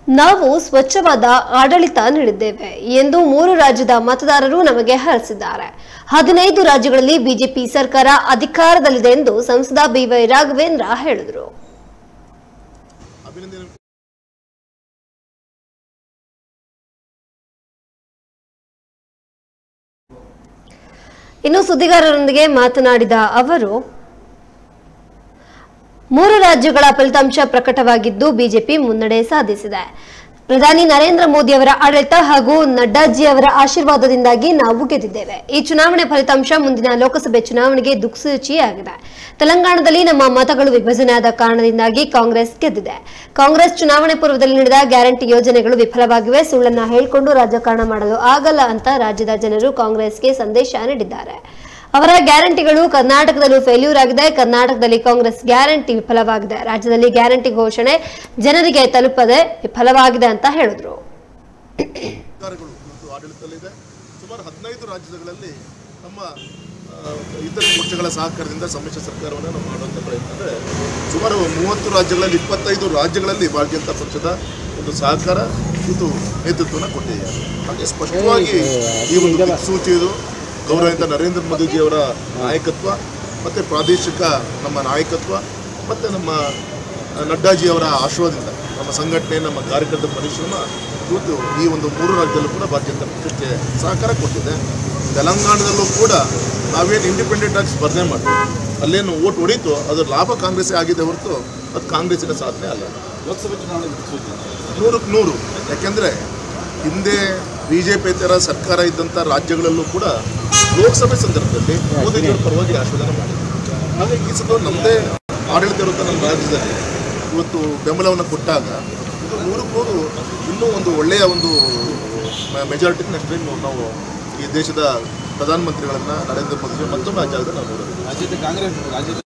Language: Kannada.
ನಾವು ಸ್ವಚ್ಛವಾದ ಆಡಳಿತ ನೀಡಿದ್ದೇವೆ ಎಂದು ಮೂರು ರಾಜ್ಯದ ಮತದಾರರು ನಮಗೆ ಹರಸಿದ್ದಾರೆ ಹದಿನೈದು ರಾಜ್ಯಗಳಲ್ಲಿ ಬಿಜೆಪಿ ಸರ್ಕಾರ ಅಧಿಕಾರದಲ್ಲಿದೆ ಎಂದು ಸಂಸದ ಬಿವೈ ರಾಘವೇಂದ್ರ ಹೇಳಿದರು ಅಭಿನಂದನೆ ಇನ್ನು ಸುದ್ದಿಗಾರರೊಂದಿಗೆ ಮಾತನಾಡಿದ ಅವರು ಮೂರು ರಾಜ್ಯಗಳ ಫಲಿತಾಂಶ ಪ್ರಕಟವಾಗಿದ್ದು ಬಿಜೆಪಿ ಮುನ್ನಡೆ ಸಾಧಿಸಿದೆ ಪ್ರಧಾನಿ ನರೇಂದ್ರ ಮೋದಿ ಅವರ ಆಡಳಿತ ಹಾಗೂ ನಡ್ಡಾಜಿ ಅವರ ಆಶೀರ್ವಾದದಿಂದಾಗಿ ನಾವು ಗೆದ್ದಿದ್ದೇವೆ ಈ ಚುನಾವಣೆ ಫಲಿತಾಂಶ ಮುಂದಿನ ಲೋಕಸಭೆ ಚುನಾವಣೆಗೆ ದಿಕ್ಸೂಚಿಯಾಗಿದೆ ತೆಲಂಗಾಣದಲ್ಲಿ ನಮ್ಮ ಮತಗಳು ವಿಭಜನೆಯಾದ ಕಾರಣದಿಂದಾಗಿ ಕಾಂಗ್ರೆಸ್ ಗೆದ್ದಿದೆ ಕಾಂಗ್ರೆಸ್ ಚುನಾವಣೆ ಪೂರ್ವದಲ್ಲಿ ನೀಡಿದ ಗ್ಯಾರಂಟಿ ಯೋಜನೆಗಳು ವಿಫಲವಾಗಿವೆ ಸುಳ್ಳನ್ನ ಹೇಳಿಕೊಂಡು ರಾಜಕಾರಣ ಮಾಡಲು ಆಗಲ್ಲ ಅಂತ ರಾಜ್ಯದ ಜನರು ಕಾಂಗ್ರೆಸ್ಗೆ ಸಂದೇಶ ನೀಡಿದ್ದಾರೆ ಅವರ ಗ್ಯಾರಂಟಿಗಳು ಕರ್ನಾಟಕದಲ್ಲೂ ಫೇಲ್ಯೂರ್ ಆಗಿದೆ ಕರ್ನಾಟಕದಲ್ಲಿ ಕಾಂಗ್ರೆಸ್ ಗ್ಯಾರಂಟಿ ವಿಫಲವಾಗಿದೆ ರಾಜ್ಯದಲ್ಲಿ ಗ್ಯಾರಂಟಿ ಘೋಷಣೆ ಜನರಿಗೆ ತಲುಪದೆ ವಿಫಲವಾಗಿದೆ ಅಂತ ಹೇಳಿದ್ರು ಸರ್ಕಾರಗಳು ಇವತ್ತು ಆಡಳಿತದಲ್ಲಿದೆ ಸುಮಾರು ಹದಿನೈದು ರಾಜ್ಯಗಳಲ್ಲಿ ನಮ್ಮ ಆ, ಇತರ ಪಕ್ಷಗಳ ಸಹಕಾರದಿಂದ ಸಮ್ಮಿಶ್ರ ಸರ್ಕಾರವನ್ನು ನಾವು ಮಾಡುವಂಥ ಪ್ರಯತ್ನ ಅಂದರೆ ಸುಮಾರು ಮೂವತ್ತು ರಾಜ್ಯಗಳಲ್ಲಿ ಇಪ್ಪತ್ತೈದು ರಾಜ್ಯಗಳಲ್ಲಿ ಭಾರತೀಯ ಜನತಾ ಪಕ್ಷದ ಒಂದು ಸಹಕಾರ ಇದು ನೇತೃತ್ವವನ್ನು ಕೊಟ್ಟಿದೆ ಹಾಗೆ ಸ್ಪಷ್ಟವಾಗಿ ಈ ಒಂದು ದಿಕ್ಸೂಚಿ ಇದು ಗೌರವಿತ ನರೇಂದ್ರ ಮೋದಿಜಿಯವರ ನಾಯಕತ್ವ ಮತ್ತು ಪ್ರಾದೇಶಿಕ ನಮ್ಮ ನಾಯಕತ್ವ ಮತ್ತು ನಮ್ಮ ನಡ್ಡಾಜಿಯವರ ಆಶೀರ್ವಾದದಿಂದ ನಮ್ಮ ಸಂಘಟನೆ ನಮ್ಮ ಕಾರ್ಯಕರ್ತರ ಪರಿಶ್ರಮ ಇವತ್ತು ಈ ಒಂದು ಮೂರು ರಾಜ್ಯದಲ್ಲೂ ಕೂಡ ಭಾರತೀಯ ಜನತಾ ಪಕ್ಷಕ್ಕೆ ಸಹಕಾರ ಕೊಟ್ಟಿದೆ ತೆಲಂಗಾಣದಲ್ಲೂ ಕೂಡ ನಾವೇನು ಇಂಡಿಪೆಂಡೆಂಟ್ ಆಗಿ ಸ್ಪರ್ಧೆ ಮಾಡ್ತೀವಿ ಅಲ್ಲೇನು ಓಟ್ ಹೊಡೀತು ಅದರ ಲಾಭ ಕಾಂಗ್ರೆಸ್ ಆಗಿದೆ ಹೊರತು ಅದು ಕಾಂಗ್ರೆಸ್ಸಿನ ಸಾಧನೆ ಅಲ್ಲ ಲೋಕಸಭೆ ಚುನಾವಣೆ ದಿಕ್ಸೂಚಿ ನೂರಕ್ಕೆ ನೂರು ಯಾಕೆಂದರೆ ಹಿಂದೆ ಬಿ ಜೆ ಪಿ ಥರ ಸರ್ಕಾರ ಇದ್ದಂಥ ರಾಜ್ಯಗಳಲ್ಲೂ ಕೂಡ ಲೋಕಸಭೆ ಸಂದರ್ಭದಲ್ಲಿ ಮೋದಿಜಿಯವರ ಪರವಾಗಿ ಆಶೀರ್ವಾದ ಮಾಡಿದ್ರು ಹಾಗಾಗಿ ಈ ಸಲ ನಮ್ಮದೇ ಆಡಳಿತ ಇರುವಂಥ ನಮ್ಮ ರಾಜ್ಯದಲ್ಲಿ ಇವತ್ತು ಬೆಂಬಲವನ್ನು ಕೊಟ್ಟಾಗ ಇದು ನೂರಕ್ಕೆ ನೂರು ಇನ್ನೂ ಒಂದು ಒಳ್ಳೆಯ ಒಂದು ಮೆಜಾರಿಟಿ ನೆಕ್ಸ್ಟ್ ಟೈಮ್ ನಾವು ಈ ದೇಶದ ಪ್ರಧಾನಮಂತ್ರಿಗಳನ್ನು ನರೇಂದ್ರ ಮೋದಿ ಮತ್ತೊಮ್ಮೆ ಆ ಜಾಗದಲ್ಲಿ ನಾವು ನೋಡೋದು ರಾಜ್ಯದ ಕಾಂಗ್ರೆಸ್ ರಾಜ್ಯದ